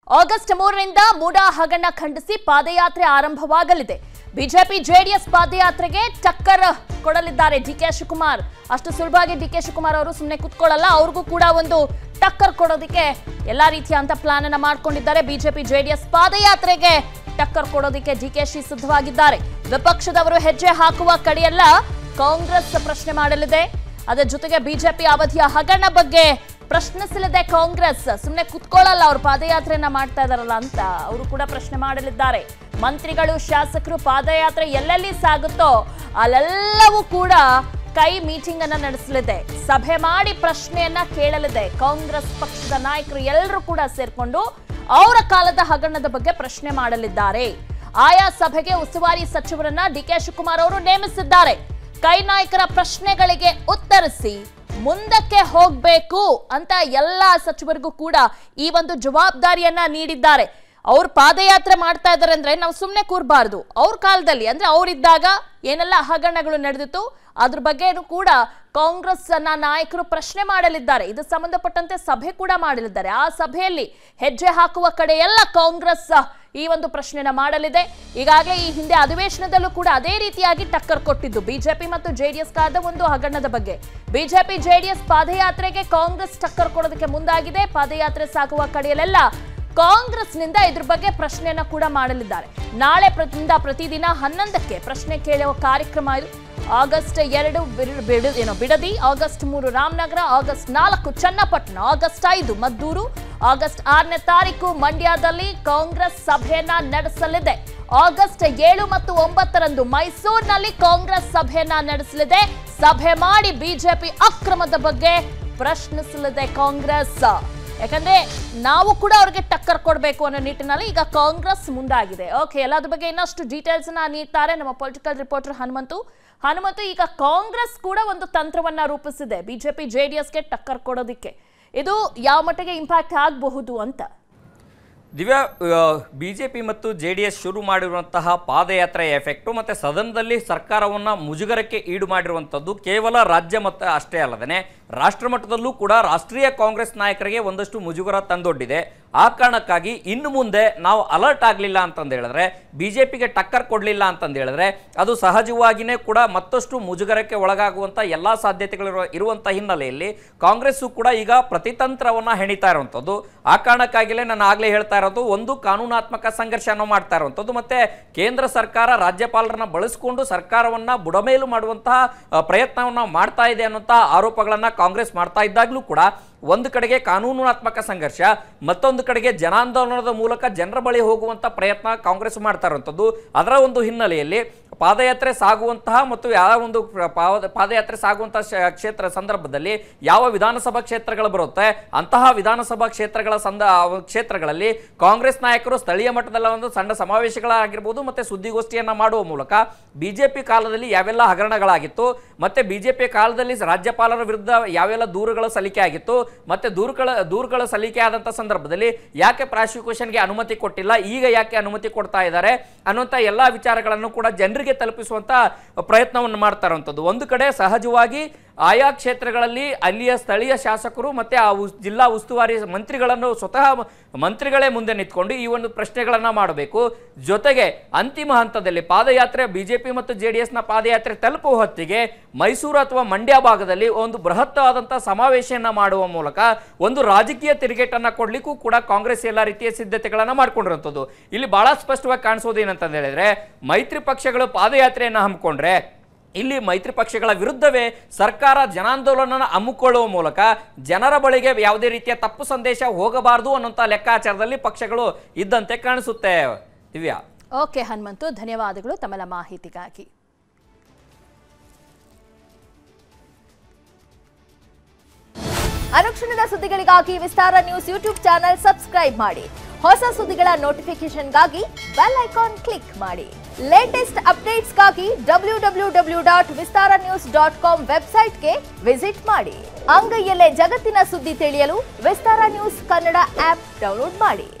August ಮೂರರಿಂದ ಮೂಡಾ ಹಗರಣ ಖಂಡಿಸಿ ಪಾದಯಾತ್ರೆ ಆರಂಭವಾಗಲಿದೆ ಬಿಜೆಪಿ ಜೆಡಿಎಸ್ ಪಾದಯಾತ್ರೆಗೆ ಟಕ್ಕರ್ ಕೊಡಲಿದ್ದಾರೆ ಡಿ ಕೆ ಶಿವಕುಮಾರ್ ಅಷ್ಟು ಸುಲಭವಾಗಿ ಡಿ ಕೆ ಶಿವಕುಮಾರ್ ಅವರು ಸುಮ್ಮನೆ ಕುತ್ಕೊಳ್ಳಲ್ಲ ಅವ್ರಿಗೂ ಕೂಡ ಒಂದು ಟಕ್ಕರ್ ಕೊಡೋದಕ್ಕೆ ಎಲ್ಲಾ ರೀತಿಯಂತ ಪ್ಲಾನ್ ಅನ್ನ ಮಾಡ್ಕೊಂಡಿದ್ದಾರೆ ಬಿಜೆಪಿ ಜೆಡಿಎಸ್ ಪಾದಯಾತ್ರೆಗೆ ಟಕ್ಕರ್ ಕೊಡೋದಕ್ಕೆ ಡಿಕೆಶಿ ಸಿದ್ಧವಾಗಿದ್ದಾರೆ ವಿಪಕ್ಷದವರು ಹೆಜ್ಜೆ ಹಾಕುವ ಕಡೆಯೆಲ್ಲ ಕಾಂಗ್ರೆಸ್ ಪ್ರಶ್ನೆ ಮಾಡಲಿದೆ ಅದರ ಜೊತೆಗೆ ಬಿಜೆಪಿ ಅವಧಿಯ ಹಗರಣ ಬಗ್ಗೆ ಪ್ರಶ್ನಿಸಲಿದೆ ಕಾಂಗ್ರೆಸ್ ಸುಮ್ಮನೆ ಕುತ್ಕೊಳ್ಳಲ್ಲ ಅವ್ರು ಪಾದಯಾತ್ರೆಯನ್ನ ಮಾಡ್ತಾ ಇದಾರಲ್ಲ ಅಂತ ಅವರು ಕೂಡ ಪ್ರಶ್ನೆ ಮಾಡಲಿದ್ದಾರೆ ಮಂತ್ರಿಗಳು ಶಾಸಕರು ಪಾದಯಾತ್ರೆ ಎಲ್ಲೆಲ್ಲಿ ಸಾಗುತ್ತೋ ಅಲ್ಲೆಲ್ಲವೂ ಕೂಡ ಕೈ ಮೀಟಿಂಗ್ ಅನ್ನ ನಡೆಸಲಿದೆ ಸಭೆ ಮಾಡಿ ಪ್ರಶ್ನೆಯನ್ನ ಕೇಳಲಿದೆ ಕಾಂಗ್ರೆಸ್ ಪಕ್ಷದ ನಾಯಕರು ಎಲ್ಲರೂ ಕೂಡ ಸೇರ್ಕೊಂಡು ಅವರ ಕಾಲದ ಹಗರಣದ ಬಗ್ಗೆ ಪ್ರಶ್ನೆ ಮಾಡಲಿದ್ದಾರೆ ಆಯಾ ಸಭೆಗೆ ಉಸ್ತುವಾರಿ ಸಚಿವರನ್ನ ಡಿ ಕೆ ಶಿವಕುಮಾರ್ ಅವರು ನೇಮಿಸಿದ್ದಾರೆ ಕೈ ನಾಯಕರ ಪ್ರಶ್ನೆಗಳಿಗೆ ಉತ್ತರಿಸಿ ಮುಂದಕ್ಕೆ ಹೋಗ್ಬೇಕು ಅಂತ ಎಲ್ಲಾ ಸಚಿವರಿಗೂ ಕೂಡ ಈ ಒಂದು ಜವಾಬ್ದಾರಿಯನ್ನ ನೀಡಿದ್ದಾರೆ ಅವ್ರು ಪಾದಯಾತ್ರೆ ಮಾಡ್ತಾ ಇದಾರೆ ಅಂದ್ರೆ ನಾವು ಸುಮ್ಮನೆ ಕೂರ್ಬಾರ್ದು ಅವ್ರ ಕಾಲದಲ್ಲಿ ಅಂದ್ರೆ ಅವ್ರಿದ್ದಾಗ ಏನೆಲ್ಲ ಹಗರಣಗಳು ನಡೆದಿತ್ತು ಅದ್ರ ಬಗ್ಗೆನೂ ಕೂಡ ಕಾಂಗ್ರೆಸ್ ನ ನಾಯಕರು ಪ್ರಶ್ನೆ ಮಾಡಲಿದ್ದಾರೆ ಇದು ಸಂಬಂಧಪಟ್ಟಂತೆ ಸಭೆ ಕೂಡ ಮಾಡಲಿದ್ದಾರೆ ಆ ಸಭೆಯಲ್ಲಿ ಹೆಜ್ಜೆ ಹಾಕುವ ಕಡೆ ಎಲ್ಲ ಕಾಂಗ್ರೆಸ್ ಈ ಒಂದು ಪ್ರಶ್ನೆನ ಮಾಡಲಿದೆ ಈಗಾಗಲೇ ಈ ಹಿಂದೆ ಅಧಿವೇಶನದಲ್ಲೂ ಕೂಡ ಅದೇ ರೀತಿಯಾಗಿ ಟಕ್ಕರ್ ಕೊಟ್ಟಿದ್ದು ಬಿಜೆಪಿ ಮತ್ತು ಜೆಡಿಎಸ್ ಕಾದ ಒಂದು ಹಗರಣದ ಬಗ್ಗೆ ಬಿಜೆಪಿ ಜೆಡಿಎಸ್ ಪಾದಯಾತ್ರೆಗೆ ಕಾಂಗ್ರೆಸ್ ಟಕ್ಕರ್ ಕೊಡೋದಕ್ಕೆ ಮುಂದಾಗಿದೆ ಪಾದಯಾತ್ರೆ ಸಾಗುವ ಕಡೆಯಲ್ಲೆಲ್ಲ ಕಾಂಗ್ರೆಸ್ನಿಂದ ಇದ್ರ ಬಗ್ಗೆ ಪ್ರಶ್ನೆಯನ್ನ ಕೂಡ ಮಾಡಲಿದ್ದಾರೆ ನಾಳೆ ಪ್ರತಿಯಿಂದ ಪ್ರತಿದಿನ ಹನ್ನೊಂದಕ್ಕೆ ಪ್ರಶ್ನೆ ಕೇಳುವ ಕಾರ್ಯಕ್ರಮ ಇದು ಆಗಸ್ಟ್ ಎರಡು ಬಿಡ್- ಬಿಡ- ಏನೋ ಬಿಡದಿ ಆಗಸ್ಟ್ ಮೂರು ರಾಮನಗರ ಆಗಸ್ಟ್ ನಾಲ್ಕು ಚನ್ನಪಟ್ಟಣ ಆಗಸ್ಟ್ ಐದು ಮದ್ದೂರು ಆಗಸ್ಟ್ ಆರನೇ ತಾರೀಕು ಮಂಡ್ಯದಲ್ಲಿ ಕಾಂಗ್ರೆಸ್ ಸಭೆಯನ್ನ ನಡೆಸಲಿದೆ ಆಗಸ್ಟ್ ಏಳು ಮತ್ತು ಒಂಬತ್ತರಂದು ಮೈಸೂರಿನಲ್ಲಿ ಕಾಂಗ್ರೆಸ್ ಸಭೆಯನ್ನ ನಡೆಸಲಿದೆ ಸಭೆ ಮಾಡಿ ಬಿಜೆಪಿ ಅಕ್ರಮದ ಬಗ್ಗೆ ಪ್ರಶ್ನಿಸಲಿದೆ ಕಾಂಗ್ರೆಸ್ ಯಾಕಂದ್ರೆ ನಾವು ಕೂಡ ಅವ್ರಿಗೆ ಟಕ್ಕರ್ ಕೊಡಬೇಕು ಅನ್ನೋ ನಿಟ್ಟಿನಲ್ಲಿ ಈಗ ಕಾಂಗ್ರೆಸ್ ಮುಂದಾಗಿದೆ ಓಕೆ ಎಲ್ಲದ್ರ ಬಗ್ಗೆ ಇನ್ನಷ್ಟು ಡೀಟೇಲ್ಸ್ ನ ನೀಡ್ತಾರೆ ನಮ್ಮ ಪೊಲಿಟಿಕಲ್ ರಿಪೋರ್ಟರ್ ಹನುಮಂತು ಹನುಮಂತು ಈಗ ಕಾಂಗ್ರೆಸ್ ಕೂಡ ಒಂದು ತಂತ್ರವನ್ನ ರೂಪಿಸಿದೆ ಬಿಜೆಪಿ ಜೆಡಿಎಸ್ಗೆ ಟಕ್ಕರ್ ಕೊಡೋದಿಕ್ಕೆ ಇದು ಯಾವ ಮಟ್ಟಿಗೆ ಇಂಪ್ಯಾಕ್ಟ್ ಆಗಬಹುದು ಅಂತ ದಿವ್ಯಾ ಬಿ ಜೆ ಪಿ ಮತ್ತು ಜೆ ಡಿ ಎಸ್ ಶುರು ಮಾಡಿರುವಂತಹ ಪಾದಯಾತ್ರೆಯ ಎಫೆಕ್ಟು ಮತ್ತು ಸದನದಲ್ಲಿ ಸರ್ಕಾರವನ್ನು ಮುಜುಗರಕ್ಕೆ ಈಡು ಮಾಡಿರುವಂಥದ್ದು ಕೇವಲ ರಾಜ್ಯ ಮತ್ತು ಅಷ್ಟೇ ಅಲ್ಲದೇ ರಾಷ್ಟ್ರ ಮಟ್ಟದಲ್ಲೂ ಕೂಡ ರಾಷ್ಟ್ರೀಯ ಕಾಂಗ್ರೆಸ್ ನಾಯಕರಿಗೆ ಒಂದಷ್ಟು ಮುಜುಗರ ತಂದೊಡ್ಡಿದೆ ಆ ಕಾರಣಕ್ಕಾಗಿ ಇನ್ನು ಮುಂದೆ ನಾವು ಅಲರ್ಟ್ ಆಗಲಿಲ್ಲ ಅಂತಂದು ಹೇಳಿದ್ರೆ ಬಿ ಜೆ ಪಿಗೆ ಟಕ್ಕರ್ ಕೊಡಲಿಲ್ಲ ಅಂತಂದು ಹೇಳಿದ್ರೆ ಅದು ಸಹಜವಾಗಿಯೇ ಕೂಡ ಮತ್ತಷ್ಟು ಮುಜುಗರಕ್ಕೆ ಒಳಗಾಗುವಂಥ ಎಲ್ಲ ಸಾಧ್ಯತೆಗಳು ಇರುವ- ಇರುವಂಥ ಹಿನ್ನೆಲೆಯಲ್ಲಿ ಕಾಂಗ್ರೆಸ್ಸು ಕೂಡ ಈಗ ಪ್ರತಿತಂತ್ರವನ್ನು ಹೆಣಿತಾ ಇರುವಂಥದ್ದು ಆ ಕಾರಣಕ್ಕಾಗಿಯೇ ನಾನು ಆಗಲೇ ಹೇಳ್ತಾ ಇರೋದು ಒಂದು ಕಾನೂನಾತ್ಮಕ ಸಂಘರ್ಷನ ಮಾಡ್ತಾ ಇರುವಂಥದ್ದು ಮತ್ತೆ ಕೇಂದ್ರ ಸರ್ಕಾರ ರಾಜ್ಯಪಾಲರನ್ನ ಬಳಸಿಕೊಂಡು ಸರ್ಕಾರವನ್ನ ಬುಡಮೇಲು ಮಾಡುವಂತಹ ಅಹ್, ಪ್ರಯತ್ನವನ್ನ ಮಾಡ್ತಾ ಇದೆ ಅನ್ನುವಂತಹ ಆರೋಪಗಳನ್ನ ಕಾಂಗ್ರೆಸ್ ಮಾಡ್ತಾ ಇದ್ದಾಗಲೂ ಕೂಡ ಒಂದು ಕಡೆಗೆ ಕಾನೂನಾತ್ಮಕ ಸಂಘರ್ಷ ಮತ್ತೊಂದು ಕಡೆಗೆ ಜನಾಂದೋಲನದ ಮೂಲಕ ಜನರ ಬಳಿ ಹೋಗುವಂತ ಪ್ರಯತ್ನ ಕಾಂಗ್ರೆಸ್ ಮಾಡ್ತಾ ಇರುವಂಥದ್ದು ಅದರ ಒಂದು ಹಿನ್ನೆಲೆಯಲ್ಲಿ ಪಾದಯಾತ್ರೆ ಸಾಗುವಂತಹ ಮತ್ತು ಯಾವ ಒಂದು ಪ್ರ- ಪಾವ- ಪಾದಯಾತ್ರೆ ಸಾಗುವಂತಹ ಶ- ಕ್ಷೇತ್ರ ಸಂದರ್ಭದಲ್ಲಿ ಯಾವ ವಿಧಾನಸಭಾ ಕ್ಷೇತ್ರಗಳು ಬರುತ್ತೆ ಅಂತಹ ವಿಧಾನಸಭಾ ಕ್ಷೇತ್ರಗಳ ಸಂದ ಆ ಒಂದು ಕ್ಷೇತ್ರಗಳಲ್ಲಿ ಕಾಂಗ್ರೆಸ್ ನಾಯಕರು ಸ್ಥಳೀಯ ಮಟ್ಟದಲ್ಲಿ ಒಂದು ಸಣ್ಣ ಸಮಾವೇಶಗಳಾಗಿರ್ಬೋದು ಮತ್ತೆ ಸುದ್ದಿಗೋಷ್ಠಿಯನ್ನ ಮಾಡುವ ಮೂಲಕ ಬಿಜೆಪಿ ಕಾಲದಲ್ಲಿ ಯಾವೆಲ್ಲ ಹಗರಣಗಳಾಗಿತ್ತು ಮತ್ತೆ ಬಿಜೆಪಿ ಕಾಲದಲ್ಲಿ ರಾಜ್ಯಪಾಲರ ವಿರುದ್ಧ ಯಾವೆಲ್ಲ ದೂರುಗಳು ಸಲ್ಲಿಕೆ ಆಗಿತ್ತು ಮತ್ತೆ ದೂರುಗಳ ದೂರುಗಳ ಸಲ್ಲಿಕೆ ಆದಂಥ ಸಂದರ್ಭದಲ್ಲಿ ಯಾಕೆ ಪ್ರಾಸಿಕ್ಯೂಷನ್ಗೆ ಅನುಮತಿ ಕೊಟ್ಟಿಲ್ಲ ಈಗ ಯಾಕೆ ಅನುಮತಿ ಕೊಡ್ತಾ ಇದ್ದಾರೆ ಅನ್ನುವಂಥ ಎಲ್ಲ ವಿಚಾರಗಳನ್ನು ಕೂಡ ಜನರಿಗೆ ತಲುಪಿಸುವಂತ ಪ್ರಯತ್ನವನ್ನು ಮಾಡ್ತಾ ಇರುವಂಥದ್ದು ಒಂದು ಕಡೆ ಸಹಜವಾಗಿ ಆಯಾ ಕ್ಷೇತ್ರಗಳಲ್ಲಿ ಅಲ್ಲಿಯ ಸ್ಥಳೀಯ ಶಾಸಕರು ಮತ್ತೆ ಆ ಉಸ್- ಜಿಲ್ಲಾ ಉಸ್ತುವಾರಿ ಮಂತ್ರಿಗಳನ್ನು ಸ್ವತಃ ಮ- ಮಂತ್ರಿಗಳೇ ಮುಂದೆ ನಿಂತ್ಕೊಂಡು ಈ ಒಂದು ಪ್ರಶ್ನೆಗಳನ್ನ ಮಾಡಬೇಕು ಜೊತೆಗೆ ಅಂತಿಮ ಹಂತದಲ್ಲಿ ಪಾದಯಾತ್ರೆ ಬಿಜೆಪಿ ಮತ್ತು ಜೆ ಡಿ ಎಸ್ನ ಪಾದಯಾತ್ರೆ ತಲುಪುವ ಹೊತ್ತಿಗೆ ಮೈಸೂರು ಅಥವಾ ಮಂಡ್ಯ ಭಾಗದಲ್ಲಿ ಒಂದು ಬೃಹತ್ತಾದಂಥ ಸಮಾವೇಶವನ್ನ ಮಾಡುವ ಮೂಲಕ ಒಂದು ರಾಜಕೀಯ ತಿರುಗೇಟನ್ನ ಕೊಡ್ಲಿಕ್ಕೂ ಕೂಡ ಕಾಂಗ್ರೆಸ್ ಎಲ್ಲ ರೀತಿಯ ಸಿದ್ಧತೆಗಳನ್ನ ಮಾಡ್ಕೊಂಡಿರುವಂಥದ್ದು ಇಲ್ಲಿ ಬಹಳ ಸ್ಪಷ್ಟವಾಗಿ ಕಾಣಿಸೋದು ಏನಂತ ಹೇಳಿದ್ರೆ ಮೈತ್ರಿ ಪಕ್ಷಗಳು ಪಾದಯಾತ್ರೆಯನ್ನ ಹಮ್ಮಿಕೊಂಡ್ರೆ ಇಲ್ಲಿ ಮೈತ್ರಿ ಪಕ್ಷಗಳ ವಿರುದ್ಧವೇ ಸರ್ಕಾರ ಜನಾಂದೋಲನ ಹಮ್ಮಿಕೊಳ್ಳುವ ಮೂಲಕ ಜನರ ಬಳಿಗೆ ಯಾವುದೇ ರೀತಿಯ ತಪ್ಪು ಸಂದೇಶ ಹೋಗಬಾರದು ಅನ್ನುವಂಥ ಲೆಕ್ಕಾಚಾರದಲ್ಲಿ ಪಕ್ಷಗಳು ಇದ್ದಂತೆ ಕಾಣಿಸುತ್ತೆ ದಿವ್ಯಾ ಓಕೆ ಹನುಮಂತು ಧನ್ಯವಾದಗಳು ತಮ್ಮೆಲ್ಲ ಮಾಹಿತಿಗಾಗಿ ಅನುಕ್ಷಣದ ಸುದ್ದಿಗಳಿಗಾಗಿ Vistara news YouTube channel subscribe ಮಾಡಿ ಹೊಸ ಸುದ್ದಿಗಳ ನೋಟಿಫಿಕೇಶನ್ಗಾಗಿ ಬೆಲ್ ಐಕಾನ್ ಕ್ಲಿಕ್ ಮಾಡಿ ಲೇಟೆಸ್ಟ್ ಅಪ್ಡೇಟ್ಸ್ಗಾಗಿ W W W dot Vistara news dot com ವೆಬ್ಸೈಟ್ಗೆ ವಿಸಿಟ್ ಮಾಡಿ ಅಂಗೈಯಲ್ಲೇ ಜಗತ್ತಿನ ಸುದ್ದಿ ತಿಳಿಯಲು Vistara news Kannada app download ಮಾಡಿ